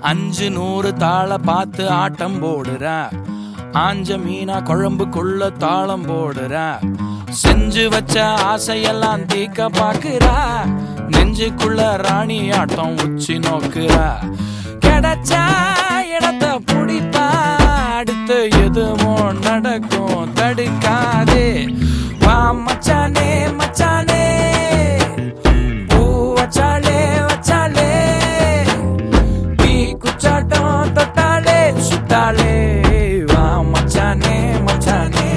அஞ்சு நூறு தாள பார்த்து ஆட்டம் போடுறா ஆஞ்ச மீனா குழம்புக்குள்ள தாளம் போடுறா செஞ்சு வச்ச ஆசையெல்லாம் தீக்க பாக்குறா நெஞ்சுக்குள்ள ராணி ஆட்டம் உச்சி நோக்குறா கிடைச்சா இடத்த பிடிப்பா அடுத்து எதுவும் நடக்கும் தடுக்காதே வா மச்சானே மச்சானே பூ வச்சாலே வச்சாலே தீ குச்சாட்டம் தொட்டாலே சுட்டாலே வா மச்சானே மச்சானே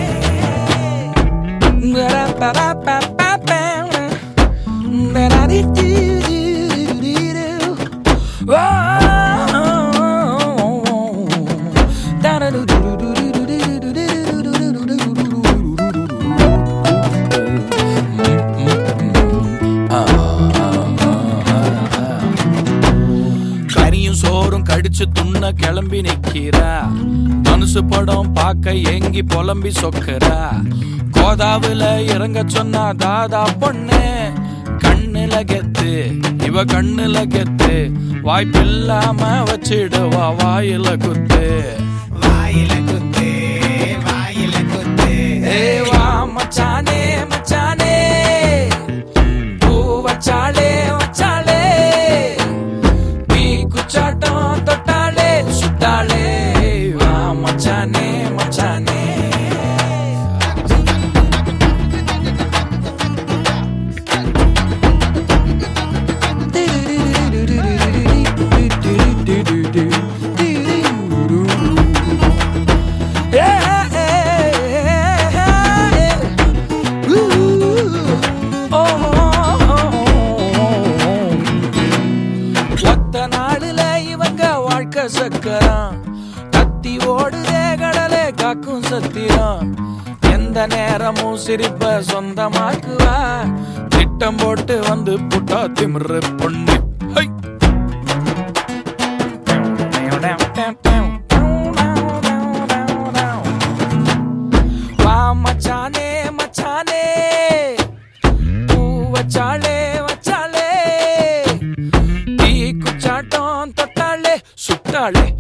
கரியும் சோறும் கடிச்சு துண்ண கிளம்பி நிக்கிறா மனுசு படம் பார்க்க ஏங்கி புலம்பி சொக்குறா கோதாவுல இறங்க சொன்னா தாதா பொண்ணு கண்ணுல கெத்து இவ கண்ணுல கெத்து வாய்ப்பில்லாம வச்சிடுவா வாயில குத்து வாயில குத்து வாயில குத்து ஏ வா மச்சானே மச்சானே பூ வச்சாலே வச்சாலே நீ குச்சாட்டம் தொட்டாலே சுட்டாலே வா மச்சானே மச்சானே ஒத்த நாடுல இவங்க வாழ்க்கை சக்கரம் கத்தி ஓடுதே கடலே காக்கும் சத்திரம் எந்த நேரமும் சிரிப்ப சொந்தமாக்குவா திட்டம் போட்டு வந்து புட்டா திமிரு பொண்ணு ஹை! வா மச்சானே மச்சானே பூ வச்சாலே வச்சாலே தீ குச்சாட்டம் தொட்டாலே சுட்டாலே